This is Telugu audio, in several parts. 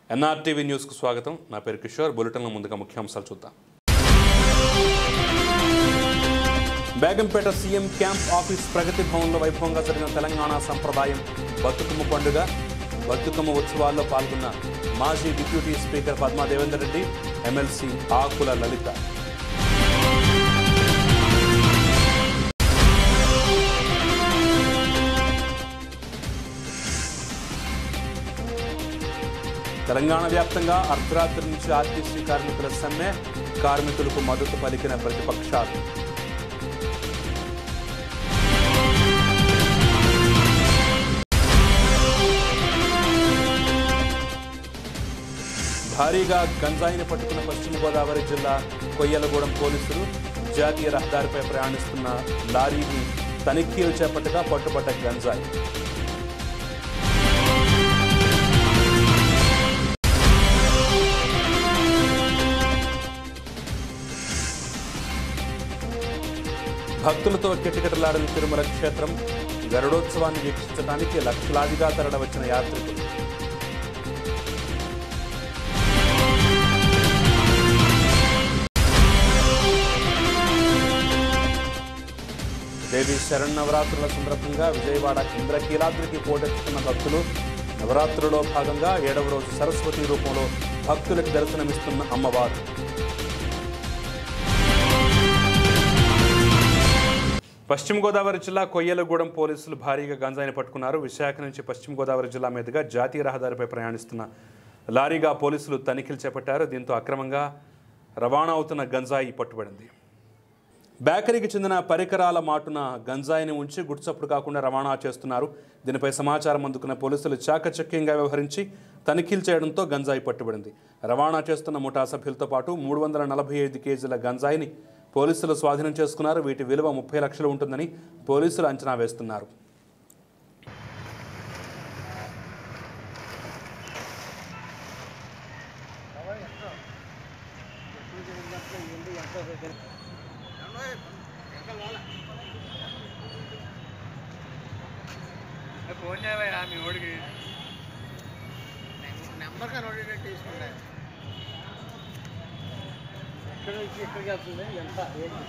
ఎన్ఆర్టీవీ న్యూస్కు స్వాగతం నా పేరు కిషోర్ బులెటిన్లో ముందుగా ముఖ్యాంశాలు చూద్దాం Begumpet CM camp office Pragathi భవన్లో వైభవంగా జరిగిన తెలంగాణ సంప్రదాయం బతుకమ్మ పండుగ బతుకమ్మ ఉత్సవాల్లో పాల్గొన్న మాజీ deputy speaker Padma Devender Reddy MLC Akula Lalitha Telangana వ్యాప్తంగా అర్ధరాత్రి నుంచి ఆర్టీసీ కార్మికుల సమ్మె కార్మికులకు మద్దతు పలికిన ప్రతిపక్షాలు భారీగా గంజాయిని పట్టుకున్న పశ్చిమ గోదావరి జిల్లా కొయ్యలగూడెం పోలీసులు జాతీయ రహదారిపై ప్రయాణిస్తున్న లారీని తనిఖీలు చేపట్టగా పట్టుబడ్డ గంజాయి భక్తులతో కిటకిటలాడిన తిరుమల క్షేత్రం గరుడోత్సవాన్ని వీక్షించడానికి లక్షలాదిగా తరలివచ్చిన యాత్రికులు దేవి శరణవరాత్రుల సందర్భంగా విజయవాడ ఇంద్రకీలాద్రికి పోటెత్తుతున్న భక్తులు నవరాత్రులలో భాగంగా ఏడవ రోజు సరస్వతి రూపంలో భక్తులకు దర్శనమిస్తున్న అమ్మవారు పశ్చిమ గోదావరి జిల్లా కొయ్యలగూడెం పోలీసులు భారీగా గంజాయిని పట్టుకున్నారు విశాఖ నుంచి పశ్చిమ గోదావరి జిల్లా మీదుగా జాతీయ రహదారిపై ప్రయాణిస్తున్న లారీగా పోలీసులు తనిఖీలు చేపట్టారు దీంతో అక్రమంగా రవాణా అవుతున్న గంజాయి పట్టుబడింది బేకరీకి చెందిన పరికరాల మాటున గంజాయిని ఉంచి గుడ్చప్పుడు కాకుండా రవాణా చేస్తున్నారు దీనిపై సమాచారం అందుకున్న పోలీసులు చాకచక్యంగా వ్యవహరించి తనిఖీలు చేయడంతో గంజాయి పట్టుబడింది రవాణా చేస్తున్న ముఠా సభ్యులతో పాటు మూడు వందల నలభై ఐదు కేజీల గంజాయిని పోలీసులు స్వాధీనం చేసుకున్నారు వీటి విలువ ముప్పై లక్షలు ఉంటుందని పోలీసులు అంచనా వేస్తున్నారు ఫోన్ చేయవయ్యా మీ ఓడికి నెంబర్ కానీ నోటెడ్ తీసుకుంటా ఇక్కడ నుంచి ఇక్కడికి వెళ్తుంది ఎంత ఏంటి?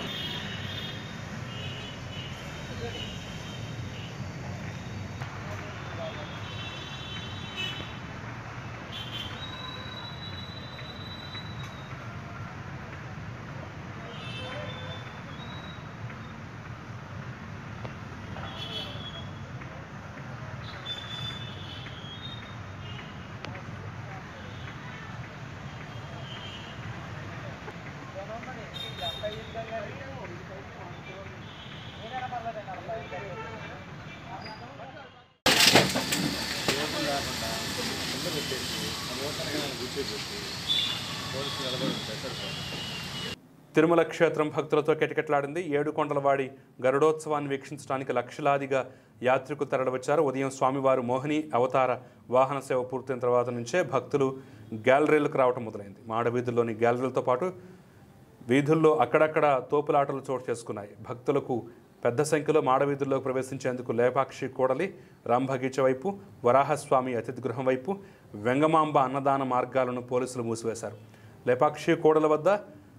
తిరుమల క్షేత్రం భక్తులతో కిటకిటలాడింది ఏడుకొండలవాడి గరుడోత్సవాన్ని వీక్షించడానికి లక్షలాదిగా యాత్రికులు తరలివచ్చారు ఉదయం స్వామివారు మోహిని అవతార వాహన సేవ పూర్తయిన తర్వాత నుంచే భక్తులు గ్యాలరీలకు రావడం మొదలైంది మాడవీధుల్లోని గ్యాలరీలతో పాటు వీధుల్లో అక్కడక్కడ తోపులాటలు చోటు చేసుకున్నాయి భక్తులకు పెద్ద సంఖ్యలో మాడవీధుల్లోకి ప్రవేశించేందుకు లేపాక్షి కూడలి రాంభగీచ వైపు వరాహస్వామి అతిథి గృహం వైపు వెంగమాంబ అన్నదాన మార్గాలను పోలీసులు మూసివేశారు లేపాక్షి కూడల వద్ద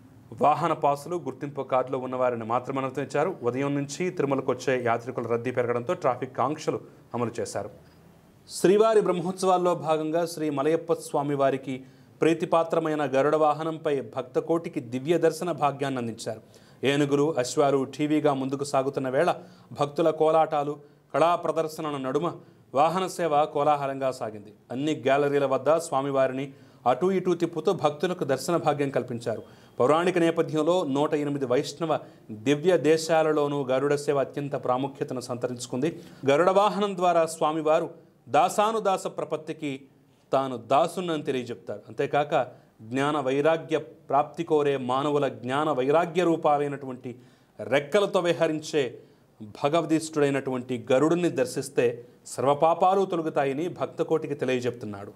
వాహన పాసులు గుర్తింపు కార్డులో ఉన్న వారిని మాత్రమే అనుమతించారు ఉదయం నుంచి తిరుమలకు వచ్చే యాత్రికుల రద్దీ పెరగడంతో ట్రాఫిక్ ఆంక్షలు అమలు చేశారు శ్రీవారి బ్రహ్మోత్సవాల్లో భాగంగా శ్రీ మలయప్ప స్వామి వారికి ప్రీతిపాత్రమైన గరుడ వాహనంపై భక్త కోటికి దివ్య దర్శన భాగ్యాన్ని అందించారు ఏనుగులు అశ్వాలు టీవీగా ముందుకు సాగుతున్న వేళ భక్తుల కోలాటాలు కళా ప్రదర్శనల నడుమ వాహన సేవ కోలాహలంగా సాగింది అన్ని గ్యాలరీల వద్ద స్వామివారిని అటూ ఇటూ తిప్పుతూ భక్తులకు దర్శన భాగ్యం కల్పించారు పౌరాణిక నేపథ్యంలో నూట ఎనిమిది వైష్ణవ దివ్య దేశాలలోనూ గరుడ సేవ అత్యంత ప్రాముఖ్యతను సంతరించుకుంది గరుడ వాహనం ద్వారా స్వామివారు దాసానుదాస ప్రపత్తికి తాను దాసునని తెలియజెప్తారు అంతేకాక జ్ఞాన వైరాగ్య ప్రాప్తి కోరే మానవుల జ్ఞాన వైరాగ్య రూపాలైనటువంటి రెక్కలతో విహరించే భగవదీష్టుడైనటువంటి గరుడుని దర్శిస్తే సర్వపాపాలు తొలగుతాయని భక్తకోటికి తెలియజెప్తున్నాడు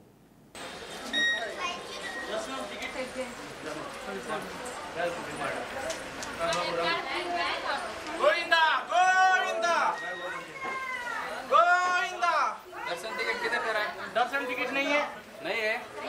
गोविंदा गोविंदा गोविंदा दर्शन टिकट किधर करा दर्शन टिकट नहीं है नहीं है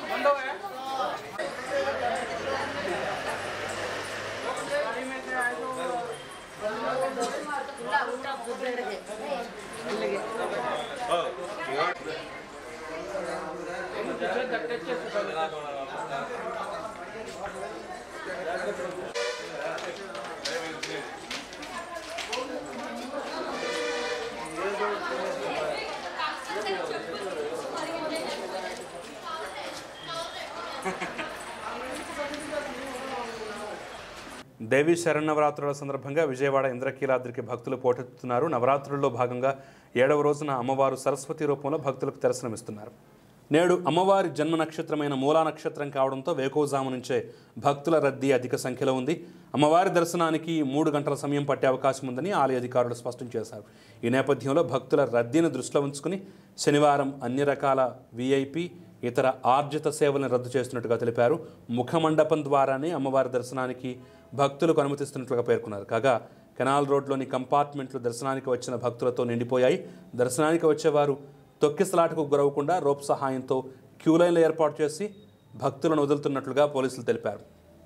దేవి శరణవరాత్రుల సందర్భంగా విజయవాడ ఇంద్రకీలాద్రికి భక్తులు పోటెత్తుతున్నారు నవరాత్రుల్లో భాగంగా ఏడవ రోజున అమ్మవారు సరస్వతి రూపంలో భక్తులకు దర్శనమిస్తున్నారు నేడు అమ్మవారి జన్మ నక్షత్రమైన మూలా నక్షత్రం కావడంతో వేకోజాము నుంచే భక్తుల రద్దీ అధిక సంఖ్యలో ఉంది అమ్మవారి దర్శనానికి మూడు గంటల సమయం పట్టే అవకాశం ఉందని ఆలయ అధికారులు స్పష్టం చేశారు ఈ నేపథ్యంలో భక్తుల రద్దీని దృష్టిలో ఉంచుకుని శనివారం అన్ని రకాల విఐపి ఇతర ఆర్జిత సేవలను రద్దు చేస్తున్నట్టుగా తెలిపారు ముఖమండపం ద్వారానే అమ్మవారి దర్శనానికి భక్తులకు అనుమతిస్తున్నట్లుగా పేర్కొన్నారు కాగా కెనాల్ రోడ్లోని కంపార్ట్మెంట్లు దర్శనానికి వచ్చిన భక్తులతో నిండిపోయాయి దర్శనానికి వచ్చేవారు తొక్కిసలాటకు గురవకుండా రోప్ సహాయంతో క్యూ లైన్లు ఏర్పాటు చేసి భక్తులను వదులుతున్నట్లుగా పోలీసులు తెలిపారు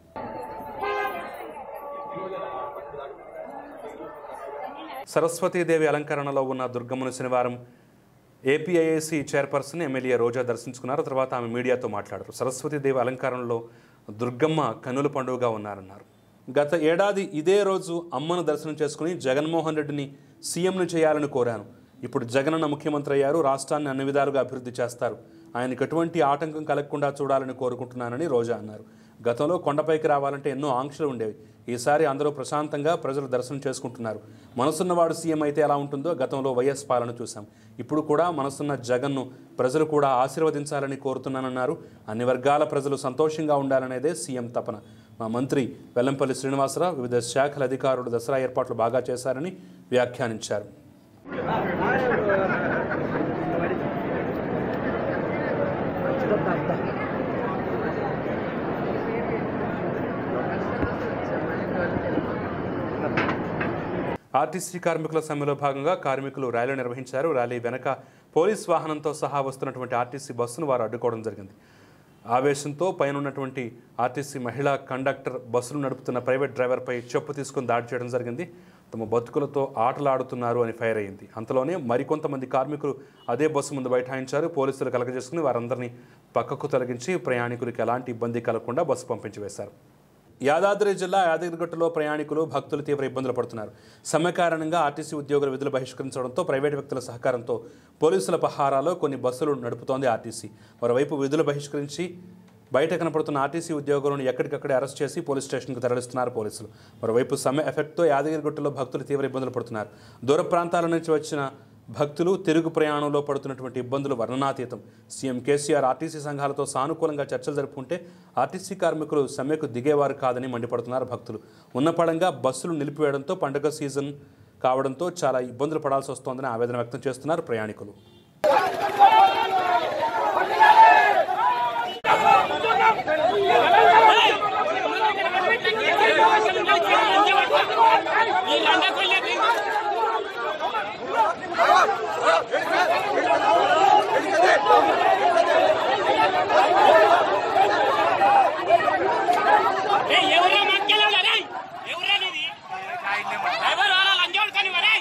సరస్వతీదేవి అలంకరణలో ఉన్న దుర్గమ్మను శనివారం ఏపీఐఏసీ చైర్పర్సన్ ఎమ్మెల్యే రోజా దర్శించుకున్నారు తర్వాత ఆమె మీడియాతో మాట్లాడారు సరస్వతీదేవి అలంకరణలో దుర్గమ్మ కన్నుల పండుగగా ఉన్నారన్నారు గత ఏడాది ఇదే రోజు అమ్మను దర్శనం చేసుకుని జగన్మోహన్ రెడ్డిని సీఎంను చేయాలని కోరాను ఇప్పుడు జగనన్న ముఖ్యమంత్రి అయ్యారు రాష్ట్రాన్ని అన్ని విధాలుగా అభివృద్ధి చేస్తారు ఆయనకు ఎటువంటి ఆటంకం కలగకుండా చూడాలని కోరుకుంటున్నానని రోజా అన్నారు గతంలో కొండపైకి రావాలంటే ఎన్నో ఆంక్షలు ఉండేవి ఈసారి అందరూ ప్రశాంతంగా ప్రజలు దర్శనం చేసుకుంటున్నారు మనసున్నవాడు సీఎం అయితే ఎలా ఉంటుందో గతంలో వైఎస్ పాలన చూశాం ఇప్పుడు కూడా మనసున్న జగన్ను ప్రజలు కూడా ఆశీర్వదించాలని కోరుతున్నానన్నారు అన్ని వర్గాల ప్రజలు సంతోషంగా ఉండాలనేదే సీఎం తపన మా మంత్రి వెల్లంపల్లి శ్రీనివాసరావు వివిధ శాఖల అధికారులు దసరా ఏర్పాట్లు బాగా చేశారని వ్యాఖ్యానించారు ఆర్టీసీ కార్మికుల సమ్మెలో భాగంగా కార్మికులు ర్యాలీ నిర్వహించారు ర్యాలీ వెనక పోలీస్ వాహనంతో సహా వస్తున్నటువంటి ఆర్టీసీ బస్సును వారు అడ్డుకోవడం జరిగింది ఆవేశంతో పైన ఉన్నటువంటి ఆర్టీసీ మహిళా కండక్టర్ బస్సులు నడుపుతున్న ప్రైవేట్ డ్రైవర్పై చెప్పు తీసుకుని దాడి చేయడం జరిగింది తమ బతుకులతో ఆటలాడుతున్నారు అని ఫైర్ అయింది అంతలోనే మరికొంతమంది కార్మికులు అదే బస్సు ముందు బైఠాయించారు పోలీసులు కలగజేసుకుని వారందరినీ పక్కకు తొలగించి ప్రయాణికులకు ఎలాంటి ఇబ్బంది కలగకుండా బస్సు పంపించి వేశారు యాదాద్రి జిల్లా యాదగిరిగుట్టలో ప్రయాణికులు భక్తులు తీవ్ర ఇబ్బందులు పడుతున్నారు సమ్మె కారణంగా ఆర్టీసీ ఉద్యోగుల విధులు బహిష్కరించడంతో ప్రైవేటు వ్యక్తుల సహకారంతో పోలీసుల పహారాలో కొన్ని బస్సులు నడుపుతోంది ఆర్టీసీ మరోవైపు విధులు బహిష్కరించి బయట కనపడుతున్న ఆర్టీసీ ఉద్యోగులను ఎక్కడికక్కడే అరెస్ట్ చేసి పోలీస్ స్టేషన్కు తరలిస్తున్నారు పోలీసులు మరోవైపు సమ్మె ఎఫెక్ట్తో యాదగిరిగుట్టలో భక్తులు తీవ్ర ఇబ్బందులు పడుతున్నారు దూర ప్రాంతాల నుంచి వచ్చిన భక్తులు తిరుగు ప్రయాణంలో పడుతున్నటువంటి ఇబ్బందులు వర్ణనాతీతం సీఎం కేసీఆర్ ఆర్టీసీ సంఘాలతో సానుకూలంగా చర్చలు జరుపుకుంటే ఆర్టీసీ కార్మికులు సమ్మెకు దిగేవారు కాదని మండిపడుతున్నారు భక్తులు ఉన్నపడంగా బస్సులు నిలిపివేయడంతో పండుగ సీజన్ కావడంతో చాలా ఇబ్బందులు పడాల్సి వస్తోందని ఆవేదన వ్యక్తం చేస్తున్నారు ప్రయాణికులు ఎవరా మధ్యలో రేయ్ ఎవరా నీది ఎవరు రా లంజోడు కానీ వరేయ్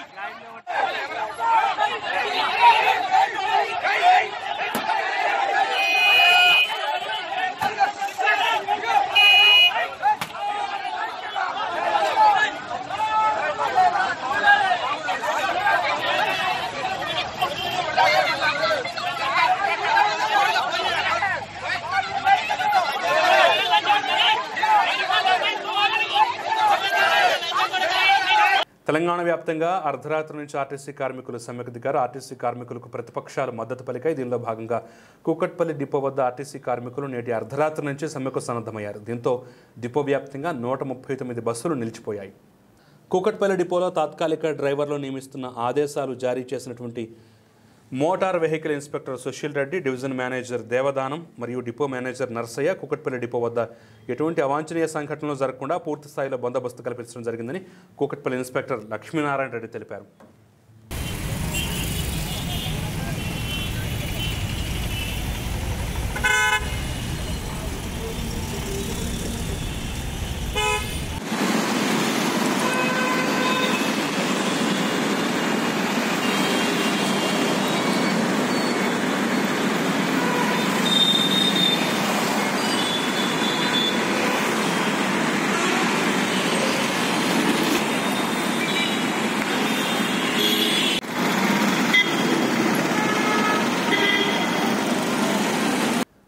తెలంగాణ వ్యాప్తంగా అర్ధరాత్రి నుంచి ఆర్టీసీ కార్మికులు సమ్మెకు దిగారు ఆర్టీసీ కార్మికులకు ప్రతిపక్షాలు మద్దతు పలికాయి దీనిలో భాగంగా కూకట్పల్లి డిపో వద్ద ఆర్టీసీ కార్మికులు నేటి అర్ధరాత్రి నుంచి సమ్మెకు సన్నద్ధమయ్యారు దీంతో డిపో వ్యాప్తంగా నూట ముప్పై తొమ్మిది బస్సులు నిలిచిపోయాయి కూకట్పల్లి డిపోలో తాత్కాలిక డ్రైవర్లు నియమిస్తున్న ఆదేశాలు జారీ చేసినటువంటి motor vehicle inspector Sushil Reddy division manager Devadanam మరియు depot manager Narsaiah Kukatpally depot వద్ద ఎటువంటి అవాంఛనీయ సంఘటనలు జరగకుండా పూర్తి స్థాయిలో బందోబస్తు కల్పించడం జరిగిందని కూకట్పల్లి ఇన్స్పెక్టర్ లక్ష్మీనారాయణ రెడ్డి తెలిపారు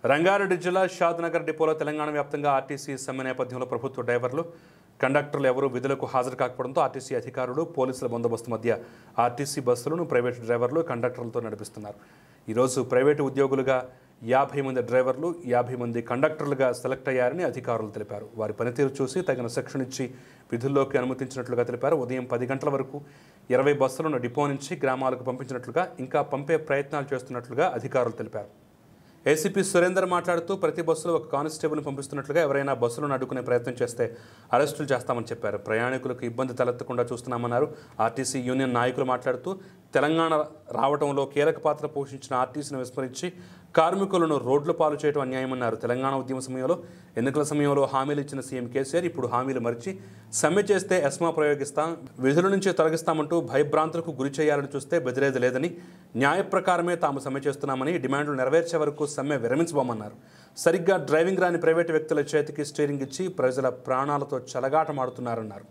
రంగారెడ్డి జిల్లా షాద్నగర్ డిపోలో తెలంగాణ వ్యాప్తంగా ఆర్టీసీ సమ్మె నేపథ్యంలో ప్రభుత్వ డ్రైవర్లు కండక్టర్లు ఎవరూ విధులకు హాజరు కాకపోవడంతో ఆర్టీసీ అధికారులు పోలీసుల బందోబస్తు మధ్య ఆర్టీసీ బస్సులను ప్రైవేటు డ్రైవర్లు కండక్టర్లతో నడిపిస్తున్నారు ఈరోజు ప్రైవేటు ఉద్యోగులుగా యాభై మంది డ్రైవర్లు యాభై మంది కండక్టర్లుగా సెలెక్ట్ అయ్యారని అధికారులు తెలిపారు వారి పనితీరు చూసి తగిన శిక్షణ ఇచ్చి విధుల్లోకి అనుమతించినట్లుగా తెలిపారు ఉదయం పది గంటల వరకు ఇరవై బస్సులను డిపో నుంచి గ్రామాలకు పంపించినట్లుగా ఇంకా పంపే ప్రయత్నాలు చేస్తున్నట్లుగా అధికారులు తెలిపారు ఏసీపీ సురేందర్ మాట్లాడుతూ ప్రతి బస్సులో ఒక కానిస్టేబుల్ని పంపిస్తున్నట్లుగా ఎవరైనా బస్సులను అడ్డుకునే ప్రయత్నం చేస్తే అరెస్టులు చేస్తామని చెప్పారు ప్రయాణికులకు ఇబ్బంది తలెత్తకుండా చూస్తున్నామన్నారు ఆర్టీసీ యూనియన్ నాయకులు మాట్లాడుతూ తెలంగాణ రావడంలో కీలక పాత్ర పోషించిన ఆర్టీసీని విస్మరించి కార్మికులను రోడ్ల పాలు చేయడం అన్యాయమన్నారు తెలంగాణ ఉద్యమ సమయంలో ఎన్నికల సమయంలో హామీలు ఇచ్చిన సీఎం కేసీఆర్ ఇప్పుడు హామీలు మరిచి సమ్మె చేస్తే ఎస్మా ప్రయోగిస్తాం విధుల నుంచి తొలగిస్తామంటూ భయభ్రాంతులకు గురి చేయాలని చూస్తే బెదిరేది లేదని న్యాయ ప్రకారమే తాము సమ్మె చేస్తున్నామని డిమాండ్లు నెరవేర్చే వరకు సమ్మె విరమించబోమన్నారు సరిగ్గా డ్రైవింగ్ రాని ప్రైవేటు వ్యక్తుల చేతికి స్టీరింగ్ ఇచ్చి ప్రజల ప్రాణాలతో చెలగాటమాడుతున్నారన్నారు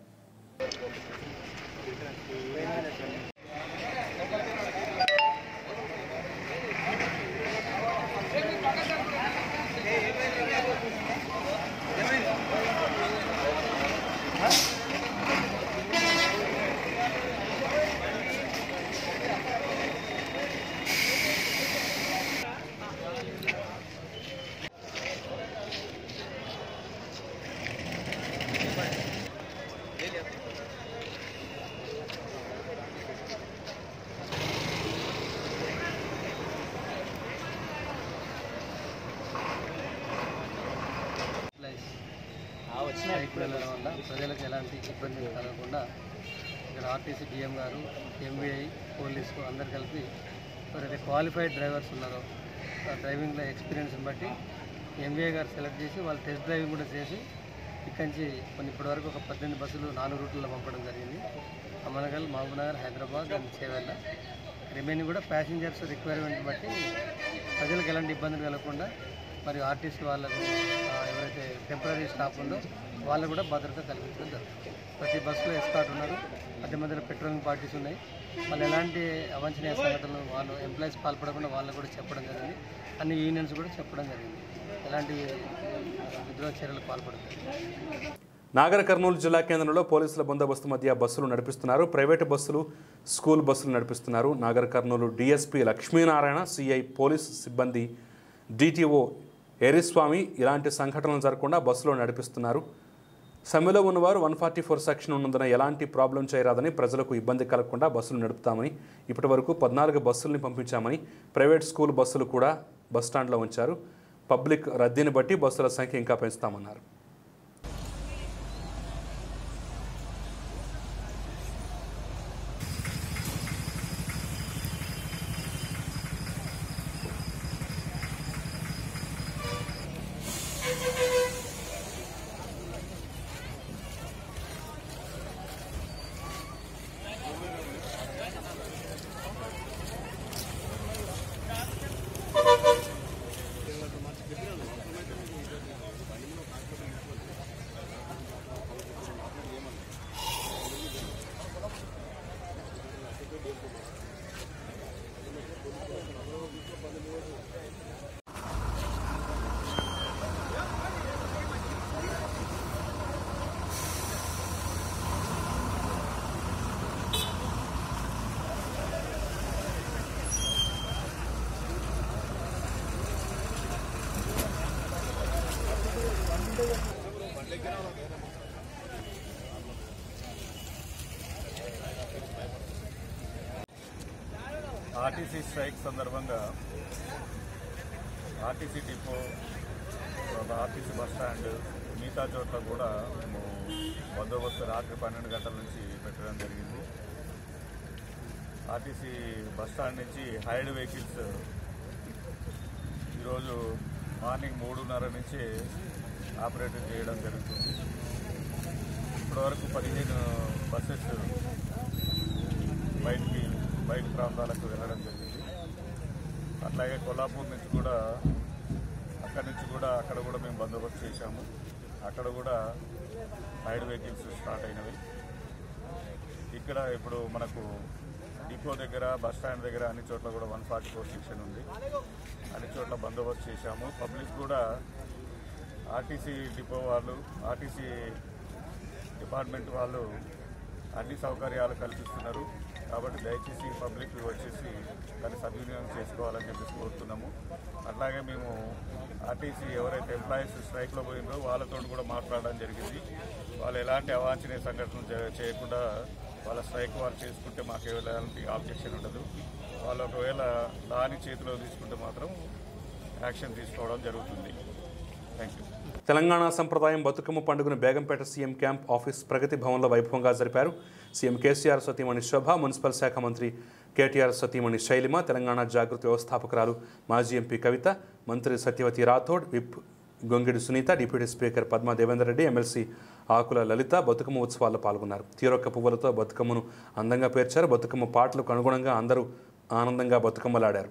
స్ట్రైక్ వెళ్ళడం వల్ల ప్రజలకు ఎలాంటి ఇబ్బంది కలగకుండా ఇక్కడ ఆర్టీసీ డిఎం గారు ఎంబీఐ పోలీసు అందరు కలిపి ఎవరైతే క్వాలిఫైడ్ డ్రైవర్స్ ఉన్నారో ఆ డ్రైవింగ్లో ఎక్స్పీరియన్స్ని బట్టి ఎంబీఏ గారు సెలెక్ట్ చేసి వాళ్ళు టెస్ట్ డ్రైవింగ్ కూడా చేసి ఇక్కడి నుంచి కొన్ని ఇప్పటివరకు ఒక పద్దెనిమిది బస్సులు నాలుగు రూట్లలో పంపడం జరిగింది అమనగల్ మహబూబ్నగర్ హైదరాబాద్ అండ్ చేవెళ్ళ రిమైనింగ్ కూడా ప్యాసింజర్స్ రిక్వైర్మెంట్ బట్టి ప్రజలకు ఎలాంటి ఇబ్బందులు కలగకుండా మరియు ఆర్టీసీ వాళ్ళకు ఆ, ఎవరైతే టెంపరీ స్టాఫ్ ఉందో వాళ్ళకు కూడా భద్రత కల్పించడం జరుగుతుంది ప్రతి బస్సులో ఎస్కాట్ ఉన్నారు మధ్య మధ్యలో పెట్రోలింగ్ పార్టీస్ ఉన్నాయి వాళ్ళు ఎలాంటి అవాంఛనీయ సంఘటనలు వాళ్ళు ఎంప్లాయీస్ పాల్పడకుండా వాళ్ళకు కూడా చెప్పడం జరిగింది అన్ని యూనియన్స్ కూడా చెప్పడం జరిగింది ఎలాంటి విద్రోహ చర్యలకు పాల్పడతారు నాగర్ కర్నూలు జిల్లా కేంద్రంలో పోలీసుల బందోబస్తు మధ్య బస్సులు నడిపిస్తున్నారు ప్రైవేటు బస్సులు స్కూల్ బస్సులు నడిపిస్తున్నారు Nagar Kurnool DSP Lakshminarayana CI police సిబ్బంది డిటిఓ ఎరిస్వామి ఇలాంటి సంఘటనలు జరగకుండా బస్సులో నడిపిస్తున్నారు సమ్మెలో ఉన్నవారు వన్ ఫార్టీ ఫోర్ సెక్షన్ ఉన్నందున ఎలాంటి ప్రాబ్లం చేయరాదని ప్రజలకు ఇబ్బంది కలగకుండా బస్సులు నడుపుతామని ఇప్పటి వరకు పద్నాలుగు బస్సుల్ని పంపించామని ప్రైవేట్ స్కూల్ బస్సులు కూడా బస్టాండ్లో ఉంచారు పబ్లిక్ రద్దీని బట్టి బస్సుల సంఖ్య ఇంకా పెంచుతామన్నారు ఆర్టీసీ స్ట్రైక్ సందర్భంగా ఆర్టీసీ డిపో తర్వాత ఆర్టీసీ బస్ స్టాండ్ మిగతా చోట్ల కూడా మేము బందోబస్తు రాత్రి పన్నెండు గంటల నుంచి పెట్టడం జరిగింది ఆర్టీసీ బస్ స్టాండ్ నుంచి హైడ్ వెహికల్స్ ఈరోజు మార్నింగ్ మూడున్నర నుంచి ఆపరేట్ చేయడం జరుగుతుంది ఇప్పటివరకు పదిహేను బస్సెస్ బయటికి బయట ప్రాంతాలకు వెళ్ళడం జరిగింది అట్లాగే కొల్లాపూర్ నుంచి కూడా అక్కడి నుంచి కూడా అక్కడ కూడా మేము బందోబస్తు చేశాము అక్కడ కూడా హైడ్ వెహికల్స్ స్టార్ట్ అయినవి ఇక్కడ ఇప్పుడు మనకు డిపో దగ్గర బస్ స్టాండ్ దగ్గర అన్ని చోట్ల కూడా వన్ ఫార్టీ ఫోర్ సెక్షన్ ఉంది అన్ని చోట్ల బందోబస్తు చేశాము పబ్లిక్ కూడా ఆర్టీసీ డిపో వాళ్ళు ఆర్టీసీ డిపార్ట్మెంట్ వాళ్ళు అన్ని సౌకర్యాలు కల్పిస్తున్నారు కాబట్టి దయచేసి పబ్లిక్ వచ్చేసి దాన్ని సద్వినియోగం చేసుకోవాలని చెప్పేసి కోరుతున్నాము అట్లాగే మేము ఆర్టీసీ ఎవరైతే ఎంప్లాయీస్ స్ట్రైక్లో పోయిందో వాళ్ళతో కూడా మాట్లాడడం జరిగింది వాళ్ళు ఎలాంటి అవాంఛనీయ సంఘటనలు చే- చేయకుండా వాళ్ళ స్ట్రైక్ వాళ్ళు చేసుకుంటే మాకు ఎలాంటి ఆబ్జెక్షన్ ఉండదు వాళ్ళు ఒకవేళ దాని చేతిలో తీసుకుంటే మాత్రం యాక్షన్ తీసుకోవడం జరుగుతుంది థ్యాంక్ యూ తెలంగాణ సంప్రదాయం బతుకమ్మ పండుగను Begumpet CM camp office Pragathi భవన్లో వైభవంగా జరిపారు సీఎం కేసీఆర్ సతీమణి శోభ మున్సిపల్ శాఖ మంత్రి కేటీఆర్ సతీమణి శైలిమ తెలంగాణ జాగృతి వ్యవస్థాపకురాలు మాజీ ఎంపీ కవిత మంత్రి Satyavathi Rathod whip Gongidi Sunitha deputy speaker Padma Devender Reddy MLC Akula Lalitha Bathukamma ఉత్సవాల్లో పాల్గొన్నారు తీరొక్క పువ్వులతో బతుకమ్మను అందంగా పేర్చారు బతుకమ్మ పాటలకు అనుగుణంగా అందరూ ఆనందంగా బతుకమ్మలాడారు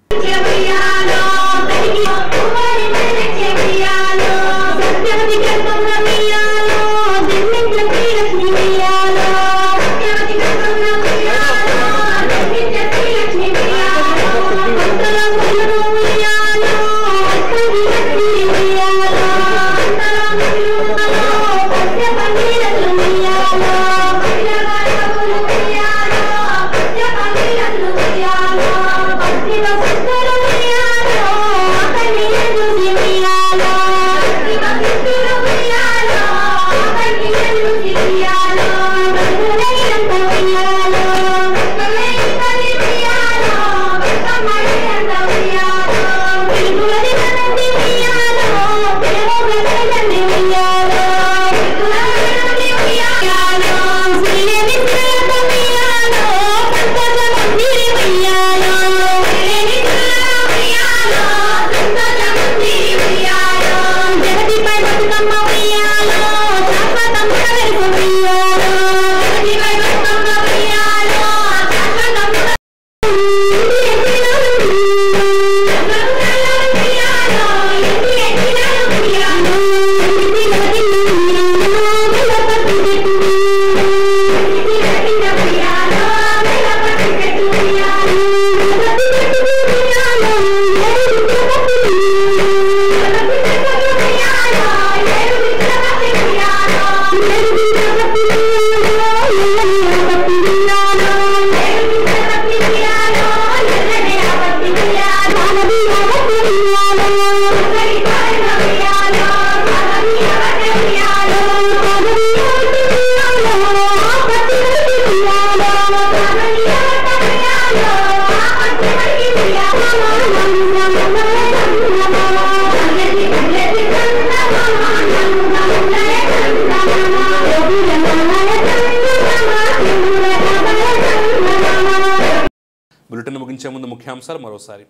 బులెటిన్ ముగించే ముందు ముఖ్యాంశాలు మరోసారి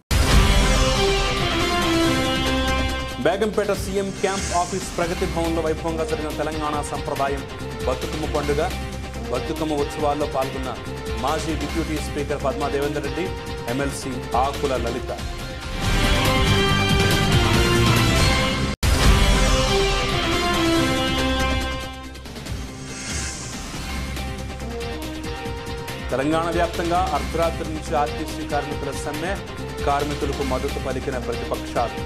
Begumpet CM camp office Pragathi భవన్లో వైభవంగా జరిగిన తెలంగాణ సంప్రదాయం బతుకమ్మ పండుగ బతుకమ్మ ఉత్సవాల్లో పాల్గొన్న మాజీ deputy speaker Padma Devender Reddy MLC Akula Lalitha Telangana వ్యాప్తంగా అర్ధరాత్రి నుంచి ఆర్టీసీ కార్మికుల సమ్మె కార్మికులకు మద్దతు పలికిన ప్రతిపక్షాలు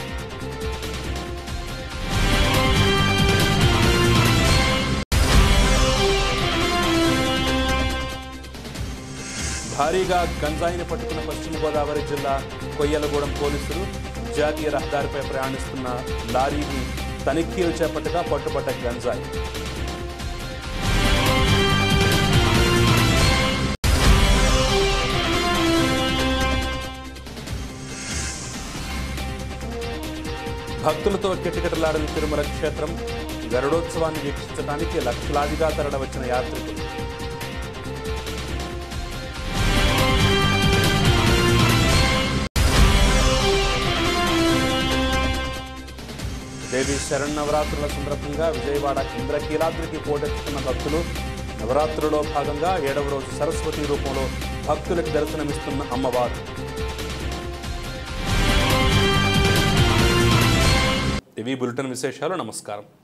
భారీగా గంజాయిని పట్టుకున్న పశ్చిమ గోదావరి జిల్లా కొయ్యలగూడెం పోలీసులు జాతీయ రహదారిపై ప్రయాణిస్తున్న లారీని తనిఖీలు చేపట్టగా పట్టుబడ్డ గంజాయి భక్తులతో కిటకిటలాడిన తిరుమల క్షేత్రం గరుడోత్సవాన్ని వీక్షించడానికి లక్షలాదిగా తరలివచ్చిన యాత్రికులు దేవి శరణవరాత్రుల సందర్భంగా విజయవాడ ఇంద్రకీలాద్రికి పోటెత్తుతున్న భక్తులు నవరాత్రులలో భాగంగా ఏడవ రోజు సరస్వతి రూపంలో భక్తులకు దర్శనమిస్తున్న అమ్మవారు ఇవి బులెటిన్ విశేషాలు నమస్కారం